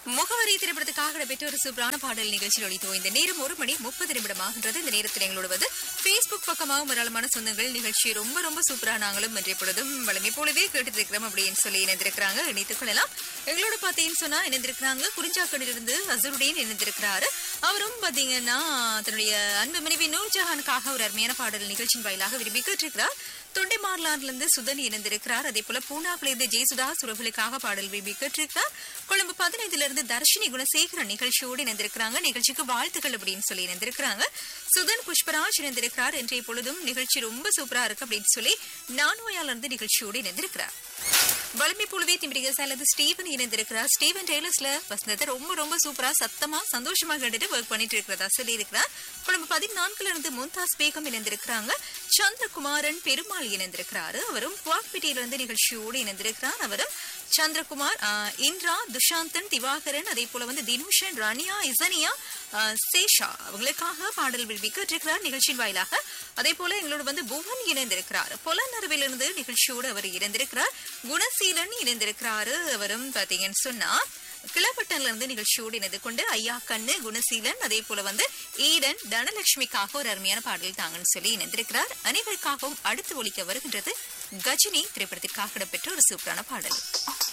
முகவரி திரைப்படத்துக்காக நடைபெற்ற ஒரு சூப்பரான பாடல் நிகழ்ச்சியில் ஒழித்தோ இந்த நேரம் ஒரு மணி முப்பது நிமிடமாகின்றது இந்த நேரத்தில் எங்களோட வந்து Facebook பக்கமாக ஏராளமான சொந்தங்கள் நிகழ்ச்சி ரொம்ப ரொம்ப சூப்பரா நாங்களும் இன்றைய பொழுதும் வளமை போலவே கேட்டுட்டு இருக்கிறோம் அப்படின்னு சொல்லி இணைந்திருக்கிறாங்க இணைத்துக் கொள்ளலாம் எங்களோட பார்த்தீங்கன்னு சொன்னா இணைந்திருக்கிறாங்க குறிஞ்சாக்கடிலிருந்து அசருடன் இணைந்திருக்கிறாரு அவரும் பாத்தீங்கன்னா தன்னுடைய அன்பு மனைவி நூர்ஜஹானுக்காக ஒரு அருமையான பாடல் நிகழ்ச்சியின் வாயிலாக விரும்பி கேட்டிருக்கிறார் தொண்டை மார்லாண்டிலிருந்து சுதன் இணைந்திருக்கிறார் அதே போல பூனாவிலிருந்து ஜெயசுதா சுரர்களுக்காக பாடல் விரும்பி கேட்டிருக்கிறார் கொழும்பு பதினைந்துல இருந்து தர்ஷினி குணசேகரன் நிகழ்ச்சியோடு இணைந்திருக்கிறாங்க நிகழ்ச்சிக்கு வாழ்த்துக்கள் அப்படின்னு சொல்லி இணைந்திருக்கிறாங்க சுதன் புஷ்பராஜ் இணைந்திருக்கிறார் இன்றைய பொழுதும் நிகழ்ச்சி ரொம்ப சூப்பரா இருக்கு அப்படின்னு சொல்லி நான்வாயால இருந்து நிகழ்ச்சியோடு இணைந்திருக்கிறார் வலிமை போலவே திமிரிகஸ் அல்லது ஸ்டீவன் இணைந்திருக்கிறார் ஸ்டீவன் டெய்லர்ஸ்ல வசந்தத்தை ரொம்ப ரொம்ப சூப்பரா சத்தமா சந்தோஷமா கேட்டுட்டு ஒர்க் பண்ணிட்டு இருக்கிறதா சொல்லி இருக்கிறார் குடும்ப பதினான்குல இருந்து மும்தாஸ் பேகம் இணைந்திருக்கிறாங்க சந்திரகுமாரன் பெருமாள் இணைந்திருக்கிறாரு அவரும் குவாக்பேட்டையில இருந்து நிகழ்ச்சியோடு இணைந்திருக்கிறார் அவரும் சந்திரகுமார் ஆஹ், இந்திரா துஷாந்தன் திவாகரன் அதே போல வந்து தினுஷன் ரனியா இசனியா ஆஹ், சேஷா அவங்களுக்காக பாடல் விரும்பி கேட்டிருக்கிறார் நிகழ்ச்சியின் வாயிலாக அதே போல எங்களோட வந்து புவன் இணைந்திருக்கிறார் பொலநறுவிலிருந்து நிகழ்ச்சியோடு அவர் இணைந்திருக்கிறார் குணசீலன் இணைந்திருக்கிறாரு அவரும் பாத்தீங்கன்னு சொன்னா கிளப்பட்டன்ல இருந்து நிகழ்ச்சியோடு இணைந்து கொண்டு ஐயா கண்ணு குணசீலன் அதே போல வந்து ஈடன் தனலட்சுமிக்காக ஒரு அருமையான பாடல் தாங்கன்னு சொல்லி இணைந்திருக்கிறார் அனைவருக்காகவும் அடுத்து ஒலிக்க வருகின்றது கஜினி திரைப்படத்திற்காக இடம்பெற்ற ஒரு சூப்பரான பாடல்